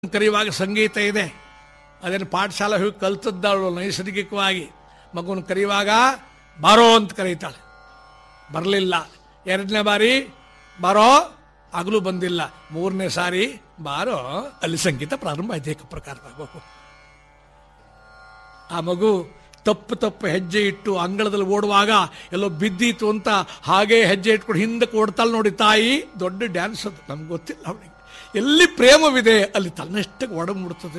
ಕರೆಯುವಾಗ ಸಂಗೀತ ಇದೆ ಅದೇನು ಪಾಠಶಾಲೆ ಹೋಗಿ ಕಲ್ತದ್ದಾಳು ನೈಸರ್ಗಿಕವಾಗಿ ಮಗುನ ಕರೆಯುವಾಗ ಬಾರೋ ಅಂತ ಕರೀತಾಳೆ ಬರಲಿಲ್ಲ ಎರಡನೇ ಬಾರಿ ಬಾರೋ ಆಗಲೂ ಬಂದಿಲ್ಲ ಮೂರನೇ ಸಾರಿ ಬಾರೋ ಅಲ್ಲಿ ಸಂಗೀತ ಪ್ರಾರಂಭ ಆಯ್ತು ಏಕ ಪ್ರಕಾರವಾಗಿ ಆ ಮಗು ತಪ್ಪು ತಪ್ಪು ಹೆಜ್ಜೆ ಇಟ್ಟು ಅಂಗಳದಲ್ಲಿ ಓಡುವಾಗ ಎಲ್ಲೋ ಬಿದ್ದೀತು ಅಂತ ಹಾಗೆ ಹೆಜ್ಜೆ ಇಟ್ಕೊಂಡು ಹಿಂದಕ್ಕೆ ಓಡ್ತಾಳೆ ನೋಡಿ ತಾಯಿ ದೊಡ್ಡ ಡ್ಯಾನ್ಸ್ ಅದು ನಮ್ಗೆ ಗೊತ್ತಿಲ್ಲ ಅವಳಿಗೆ ಎಲ್ಲಿ ಪ್ರೇಮವಿದೆ ಅಲ್ಲಿ ತನ್ನಷ್ಟಕ್ಕೆ ಒಡಂಬಿಡ್ತದೆ